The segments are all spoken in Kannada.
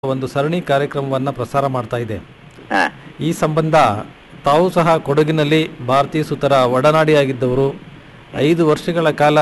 ಒಂದು ಸರಣಿ ಕಾರ್ಯಕ್ರಮವನ್ನು ಪ್ರಸಾರ ಮಾಡ್ತಾ ಇದೆ ಹಾ ಈ ಸಂಬಂಧ ತಾವು ಸಹ ಕೊಡಗಿನಲ್ಲಿ ಭಾರತೀಯ ಸುತರ ಒಡನಾಡಿಯಾಗಿದ್ದವರು ಐದು ವರ್ಷಗಳ ಕಾಲ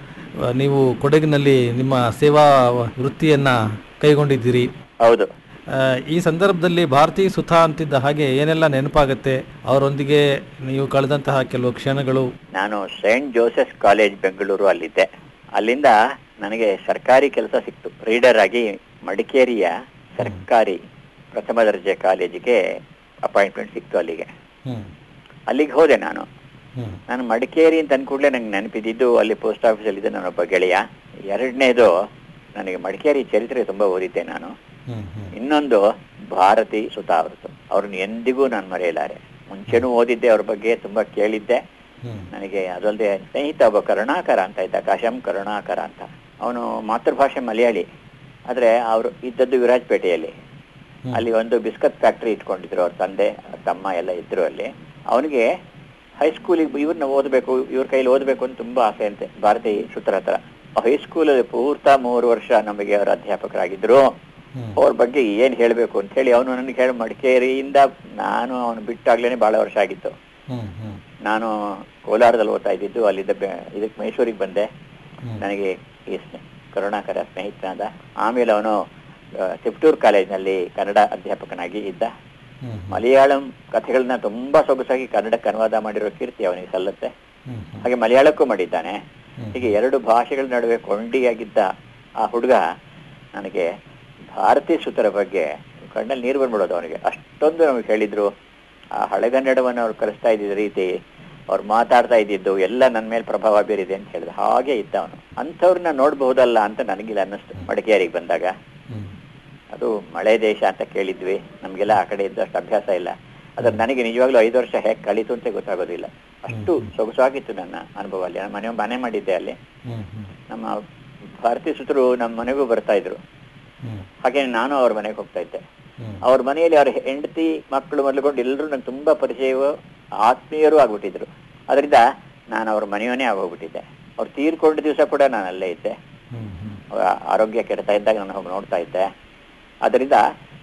ಆ, ನೀವು ಕೊಡಗಿನಲ್ಲಿ ನಿಮ್ಮ ಸೇವಾ ವೃತ್ತಿಯನ್ನು ಕೈಗೊಂಡಿದ್ದೀರಿ ಹೌದು ಆ, ಈ ಸಂದರ್ಭದಲ್ಲಿ ಭಾರತೀಯ ಸುತ ಅಂತಿದ್ದ ಹಾಗೆ ಏನೆಲ್ಲ ನೆನಪಾಗುತ್ತೆ ಅವರೊಂದಿಗೆ ನೀವು ಕಳೆದಂತಹ ಕೆಲವು ಕ್ಷಣಗಳು ನಾನು ಸೈಂಟ್ ಜೋಸೆಫ್ ಕಾಲೇಜ್ ಬೆಂಗಳೂರು ಅಲ್ಲಿದ್ದೆ ಅಲ್ಲಿಂದ ನನಗೆ ಸರ್ಕಾರಿ ಕೆಲಸ ಸಿಕ್ತು ರೀಡರ್ ಆಗಿ ಮಡಿಕೇರಿಯ ಸರ್ಕಾರಿ ಪ್ರಥಮ ದರ್ಜೆ ಕಾಲೇಜಿಗೆ ಅಪಾಯಿಂಟ್ಮೆಂಟ್ ಸಿಕ್ತು ಅಲ್ಲಿಗೆ ಹ್ಮ್ ಅಲ್ಲಿಗೆ ಹೋದೆ ನಾನು ಹ್ಮ್ ನಾನು ಮಡಿಕೇರಿ ಅಂತ ಅಂದ್ಕೂಡ್ಲೆ ನಂಗೆ ನೆನಪಿದ್ದು ಅಲ್ಲಿ ಪೋಸ್ಟ್ ಆಫೀಸಲ್ಲಿದ್ದ ನನ್ನೊಬ್ಬ ಗೆಳೆಯ ಎರಡನೇದು ನನಗೆ ಮಡಿಕೇರಿ ಚರಿತ್ರೆ ತುಂಬಾ ಓದಿದ್ದೆ ನಾನು ಹ್ಮ್ ಹ್ಮ್ ಇನ್ನೊಂದು ಭಾರತಿ ಸುತ ಅವರದ್ದು ಅವ್ರನ್ನ ಎಂದಿಗೂ ನಾನು ಮರೆಯಲಾರೆ ಮುಂಚೆನೂ ಓದಿದ್ದೆ ಅವ್ರ ಬಗ್ಗೆ ತುಂಬಾ ಕೇಳಿದ್ದೆ ಹ್ಮ್ ನನಗೆ ಅದಲ್ಲದೆ ಸ್ನೇಹಿತ ಒಬ್ಬ ಕರುಣಾಕರ ಅಂತ ಇದ್ದ ಕಾಶಂ ಕರುಣಾಕರ ಅಂತ ಅವನು ಮಾತೃಭಾಷೆ ಮಲಯಾಳಿ ಆದ್ರೆ ಅವರು ಇದ್ದದ್ದು ವಿರಾಜಪೇಟೆಯಲ್ಲಿ ಹ್ಮ್. ಅಲ್ಲಿ ಒಂದು ಬಿಸ್ಕತ್ ಫ್ಯಾಕ್ಟರಿ ಇಟ್ಕೊಂಡಿದ್ರು ಅವ್ರ ತಂದೆ ಅವ್ರ ತಮ್ಮ ಎಲ್ಲ ಇದ್ರು ಅಲ್ಲಿ ಅವನಿಗೆ ಹೈಸ್ಕೂಲಿಗೆ ಇವ್ರನ್ನ ಓದಬೇಕು ಇವ್ರ ಕೈಲಿ ಓದಬೇಕು ಅಂತ ತುಂಬಾ ಆಸೆ ಅಂತೆ ಭಾರತಿ ಸುತರ ಹತ್ರ ಹೈಸ್ಕೂಲಲ್ಲಿ ಪೂರ್ತ ಮೂರು ವರ್ಷ ನಮಗೆ ಅವರ ಅಧ್ಯಾಪಕರಾಗಿದ್ರು ಹ್ಮ್ ಅವ್ರ ಬಗ್ಗೆ ಏನ್ ಹೇಳ್ಬೇಕು ಅಂತ ಹೇಳಿ ಅವನು ನನಗೆ ಹೇಳಿ ಮಡಿಕೇರಿಯಿಂದ ನಾನು ಅವನು ಬಿಟ್ಟಾಗ್ಲೇನೆ ಬಹಳ ವರ್ಷ ಆಗಿತ್ತು ಹ್ಮ್ ಹ್ಮ್ ನಾನು ಕೋಲಾರದಲ್ಲಿ ಓದ್ತಾ ಇದ್ದಿದ್ದು ಅಲ್ಲಿದ್ದ ಬೆ- ಇದಕ್ಕೆ ಮೈಸೂರಿಗೆ ಬಂದೆ ಹ್ಮ್ ನನಗೆ ಈ ಸ್ನೇ- ಕರುಣಾಕರ ಸ್ನೇಹಿತನಾದ ಆಮೇಲೆ ಅವನು ಆ, ತಿಪ್ಟೂರ್ ಕಾಲೇಜಿನಲ್ಲಿ ಕನ್ನಡ ಅಧ್ಯಾಪಕನಾಗಿ ಇದ್ದ ಹ್ಮ್ ಮಲಯಾಳಂ ಕಥೆಗಳನ್ನ ತುಂಬಾ ಸೊಗಸಾಗಿ ಕನ್ನಡಕ್ಕೆ ಅನುವಾದ ಮಾಡಿರೋ ಕೀರ್ತಿ ಅವನಿಗೆ ಸಲ್ಲುತ್ತೆ ಹ್ಮ್ ಹ್ಮ್ ಹಾಗೆ ಮಲಯಾಳಕ್ಕೂ ಮಾಡಿದ್ದಾನೆ ಹ್ಮ್. ಹೀಗೆ ಎರಡು ಭಾಷೆಗಳ ನಡುವೆ ಕೊಂಡಿಯಾಗಿದ್ದ ಆ ಹುಡುಗ ನನಗೆ ಭಾರತೀಯ ಸುತರ ಬಗ್ಗೆ ಕಣ್ಣಲ್ಲಿ ನೀರು ಬಂದ್ಬಿಡೋದು ಅವನಿಗೆ ಅಷ್ಟೊಂದು ನಮಗೆ ಹೇಳಿದ್ರು ಆ ಹಳೆಗನ್ನಡವನ್ನು ಅವ್ರು ಕಲಿಸ್ತಾ ಇದ್ದಿದ್ದ ರೀತಿ ಅವ್ರು ಮಾತಾಡ್ತಾ ಇದ್ದಿದ್ದು ಎಲ್ಲ ನನ್ನ ಮೇಲೆ ಪ್ರಭಾವ ಬೀರಿದೆ ಅಂತ ಹೇಳಿದ ಹಾಗೆ ಇದ್ದ ಅವನು ಅಂಥವ್ರನ್ನ ನೋಡಬಹುದಲ್ಲ ಅಂತ ನನಗಿಲ್ಲ ಅನ್ನಿಸ್ತು ಮಡಿಕೇರಿಗೆ ಬಂದಾಗ ಹ್ಮ್ ಅದು ಮಳೆ ದೇಶ ಅಂತ ಕೇಳಿದ್ವಿ ನಮಗೆಲ್ಲ ಆ ಕಡೆ ಇದ್ದಷ್ಟು ಅಭ್ಯಾಸ ಇಲ್ಲ ಅದ್ರ ನನಗೆ ನಿಜವಾಗ್ಲೂ ಐದು ವರ್ಷ ಹೇಗೆ ಕಳೀತು ಅಂತ ಗೊತ್ತಾಗೋದಿಲ್ಲ ಅಷ್ಟು ಸೊಗಸಾಗಿತ್ತು ನನ್ನ ಅನುಭವ ಅಲ್ಲಿ ನಾನು ಮನೆ ಮನೆ ಮಾಡಿದ್ದೆ ಅಲ್ಲಿ ಹ್ಮ್ ಹ್ಮ್ ನಮ್ಮ ಭಾರತೀಯ ಸುತರು ನಮ್ಮ ಮನೆಗೂ ಬರ್ತಾ ಇದ್ರು ಹ್ಮ್ ಹಾಗೆ ನಾನು ಅವ್ರ ಮನೆಗೆ ಹೋಗ್ತಾ ಇದ್ದೆ ಹ್ಮ್ ಅವ್ರ ಮನೆಯಲ್ಲಿ ಅವ್ರ ಹೆಂಡತಿ ಮಕ್ಕಳು ಮೊದಲುಕೊಂಡು ಎಲ್ಲರೂ ನಂಗೆ ತುಂಬಾ ಪರಿಚಯವೂ ಆತ್ಮೀಯರು ಆಗ್ಬಿಟ್ಟಿದ್ರು ಅದರಿಂದ ನಾನು ಅವ್ರ ಮನೆಯವನೇ ಆಗೋಗ್ಬಿಟ್ಟಿದ್ದೆ ಅವ್ರು ತೀರ್ಕೊಂಡ ದಿವಸ ಕೂಡ ನಾನು ಅಲ್ಲೇ ಇದ್ದೆ ಹ್ಮ್ ಹ್ಮ್ ಅವರ ಆರೋಗ್ಯ ಕೆಡ್ತಾ ಇದ್ದಾಗ ನಾನು ಹೋಗಿ ನೋಡ್ತಾ ಇದ್ದೆ ಅದರಿಂದ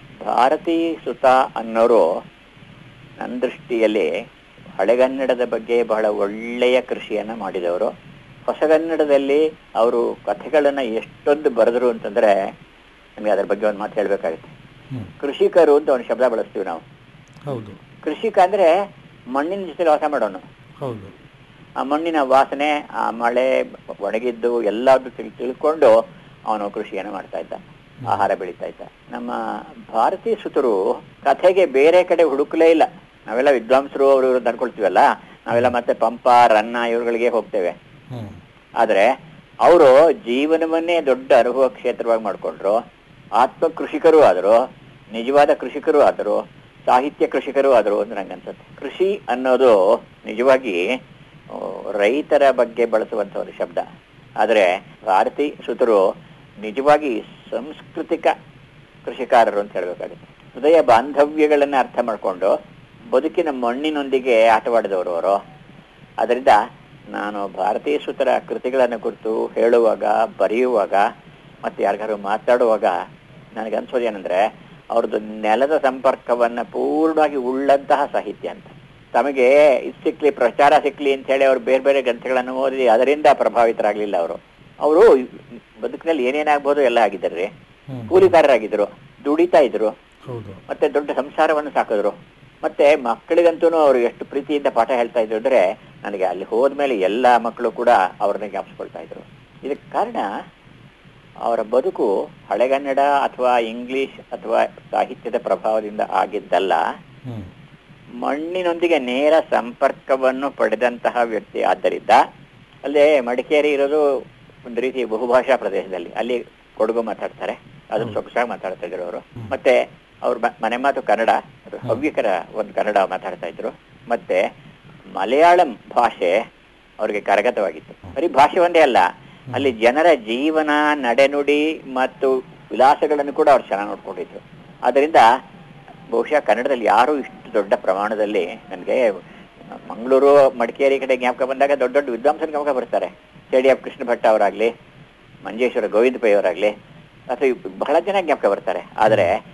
ಭಾರತೀ ಸುತ ಅನ್ನೋರು ನನ್ನ ದೃಷ್ಟಿಯಲ್ಲಿ ಹಳೆಗನ್ನಡದ ಬಗ್ಗೆ ಬಹಳ ಒಳ್ಳೆಯ ಕೃಷಿಯನ್ನ ಮಾಡಿದವರು ಹೊಸಗನ್ನಡದಲ್ಲಿ ಅವರು ಕಥೆಗಳನ್ನ ಎಷ್ಟೊಂದು ಬರೆದ್ರು ಅಂತಂದ್ರೆ ನಮಗೆ ಅದ್ರ ಬಗ್ಗೆ ಒಂದು ಮಾತು ಹೇಳ್ಬೇಕಾಗುತ್ತೆ ಹ್ಮ್ ಕೃಷಿಕರು ಅಂತ ಒಂದು ಶಬ್ದ ಬಳಸ್ತೀವಿ ನಾವು ಹೌದು ಕೃಷಿಕ ಅಂದ್ರೆ ಮಣ್ಣಿನ ಜೊತೆ ವಾಸ ಮಾಡೋನು ಹೌದು ಆ ಮಣ್ಣಿನ ವಾಸನೆ ಆ ಮಳೆ ಒಣಗಿದ್ದು ಎಲ್ಲಾದ್ರು ತಿಳ್ ತಿಳ್ಕೊಂಡು ಅವನು ಕೃಷಿಯನ್ನು ಮಾಡ್ತಾ ಇದ್ದ ಆಹಾರ ಬೆಳೀತಾ ಇದ್ದ ನಮ್ಮ ಭಾರತೀಯ ಸುತರು ಕಥೆಗೆ ಬೇರೆ ಕಡೆ ಹುಡುಕಲೇ ಇಲ್ಲ ನಾವೆಲ್ಲ ವಿದ್ವಾಂಸರು ಅವರು ಇವ್ರು ಅಂತ ಅನ್ಕೊಳ್ತೀವಲ್ಲ ನಾವೆಲ್ಲ ಮತ್ತೆ ಪಂಪ ರನ್ನ ಇವ್ರುಗಳಿಗೆ ಹೋಗ್ತೇವೆ ಹ್ಮ್ ಆದ್ರೆ ಅವರು ಜೀವನವನ್ನೇ ದೊಡ್ಡ ಅನುಭವ ಕ್ಷೇತ್ರವಾಗಿ ಮಾಡ್ಕೊಂಡ್ರು ಆತ್ಮ ಕೃಷಿಕರು ಆದರು ನಿಜವಾದ ಕೃಷಿಕರು ಆದರು ಸಾಹಿತ್ಯ ಕೃಷಿಕರು ಆದರು ಅಂತ ನಂಗೆ ಅನ್ಸುತ್ತೆ ಕೃಷಿ ಅನ್ನೋದು ನಿಜವಾಗಿ ಆ, ರೈತರ ಬಗ್ಗೆ ಬಳಸುವಂತ ಒಂದು ಶಬ್ದ ಆದ್ರೆ ಭಾರತಿ ಸುತರು ನಿಜವಾಗಿ ಸಾಂಸ್ಕೃತಿಕ ಕೃಷಿಕಾರರು ಅಂತ ಹೇಳ್ಬೇಕಾಗುತ್ತೆ ಹೃದಯ ಬಾಂಧವ್ಯಗಳನ್ನ ಅರ್ಥ ಮಾಡ್ಕೊಂಡು ಬದುಕಿನ ಮಣ್ಣಿನೊಂದಿಗೆ ಆಟವಾಡಿದವರು ಅವರು ಅದರಿಂದ ನಾನು ಭಾರತೀಯ ಸುತರ ಕೃತಿಗಳನ್ನು ಕುರಿತು ಹೇಳುವಾಗ ಬರೆಯುವಾಗ ಮತ್ತೆ ಯಾರಿಗಾರು ಮಾತಾಡುವಾಗ ನನಗೆ ಅನ್ಸೋದೇನೆಂದ್ರೆ ಅವ್ರದ್ದು ನೆಲದ ಸಂಪರ್ಕವನ್ನ ಪೂರ್ಣವಾಗಿ ಉಳ್ಳಂತಹ ಸಾಹಿತ್ಯ ಅಂತ ತಮಗೆ ಇದು ಸಿಕ್ಲಿ ಪ್ರಚಾರ ಸಿಕ್ಲಿ ಅಂತ ಹೇಳಿ ಅವ್ರು ಬೇರೆ ಬೇರೆ ಗ್ರಂಥಗಳನ್ನು ಓದಿ ಅದರಿಂದ ಪ್ರಭಾವಿತರಾಗ್ಲಿಲ್ಲ ಅವರು ಅವರು ಬದುಕಿನಲ್ಲಿ ಏನೇನಾಗ್ಬೋದು ಎಲ್ಲ ಆಗಿದ್ದಾರೆ ಹ್ಮ್ ಕೂಲಿಕಾರರಾಗಿದ್ರು ದುಡಿತಾ ಇದ್ರು ಹೌದು ಮತ್ತೆ ದೊಡ್ಡ ಸಂಸಾರವನ್ನು ಸಾಕಿದ್ರು ಮತ್ತೆ ಮಕ್ಕಳಿಗಂತೂ ಅವರು ಎಷ್ಟು ಪ್ರೀತಿಯಿಂದ ಪಾಠ ಹೇಳ್ತಾ ಇದ್ರು ಅಂದ್ರೆ ನನಗೆ ಅಲ್ಲಿ ಹೋದ್ಮೇಲೆ ಎಲ್ಲಾ ಮಕ್ಕಳು ಕೂಡ ಅವ್ರನ್ನ ಜ್ಞಾಪಿಸ್ಕೊಳ್ತಾ ಇದ್ರು ಇದಕ್ಕೆ ಕಾರಣ ಅವರ ಬದುಕು ಹಳೆಗನ್ನಡ ಅಥವಾ ಇಂಗ್ಲಿಷ್ ಅಥವಾ ಸಾಹಿತ್ಯದ ಪ್ರಭಾವದಿಂದ ಆಗಿದ್ದಲ್ಲ ಹ್ಮ್ ಮಣ್ಣಿನೊಂದಿಗೆ ನೇರ ಸಂಪರ್ಕವನ್ನು ಪಡೆದಂತಹ ವ್ಯಕ್ತಿ ಆದ್ದರಿಂದ ಅಲ್ಲೇ ಮಡಿಕೇರಿ ಇರೋದು ಒಂದು ರೀತಿ ಬಹುಭಾಷಾ ಪ್ರದೇಶದಲ್ಲಿ ಅಲ್ಲಿ ಕೊಡಗು ಮಾತಾಡ್ತಾರೆ ಅದನ್ನ ಸೊಗಸಾಗಿ ಮಾತಾಡ್ತಾ ಇದ್ರು ಅವರು ಮತ್ತೆ ಅವ್ರ ಮ- ಮನೆ ಮಾತು ಕನ್ನಡ ಅದು ಹವ್ಯಕರ ಒಂದು ಕನ್ನಡ ಮಾತಾಡ್ತಾ ಇದ್ರು ಮತ್ತೆ ಮಲಯಾಳಂ ಭಾಷೆ ಅವ್ರಿಗೆ ಕರಗತವಾಗಿತ್ತು ಬರೀ ಭಾಷೆ ಒಂದೇ ಅಲ್ಲ ಅಲ್ಲಿ ಜನರ ಜೀವನ ನಡೆನುಡಿ ಮತ್ತು ವಿಲಾಸಗಳನ್ನು ಕೂಡ ಅವ್ರು ಚೆನ್ನಾಗಿ ನೋಡ್ಕೊಂಡಿದ್ರು ಅದರಿಂದ ಬಹುಶಃ ಕನ್ನಡದಲ್ಲಿ ಯಾರು ಇಷ್ಟು ದೊಡ್ಡ ಪ್ರಮಾಣದಲ್ಲಿ ನನಗೆ ಮಂಗಳೂರು ಮಡಿಕೇರಿ ಕಡೆ ಜ್ಞಾಪಕ ಬಂದಾಗ ದೊಡ್ಡ ದೊಡ್ಡ ವಿದ್ವಾಂಸರ ಜ್ಞಾಪಕ ಬರ್ತಾರೆ C D F Krishna Bhat ಅವರಾಗ್ಲಿ ಮಂಜೇಶ್ವರ ಗೋವಿಂದ ಪೈ ಅವರಾಗ್ಲಿ ಅಥವಾ ಬಹಳ ಜನ ಜ್ಞಾಪಕ ಬರ್ತಾರೆ ಆದರೆ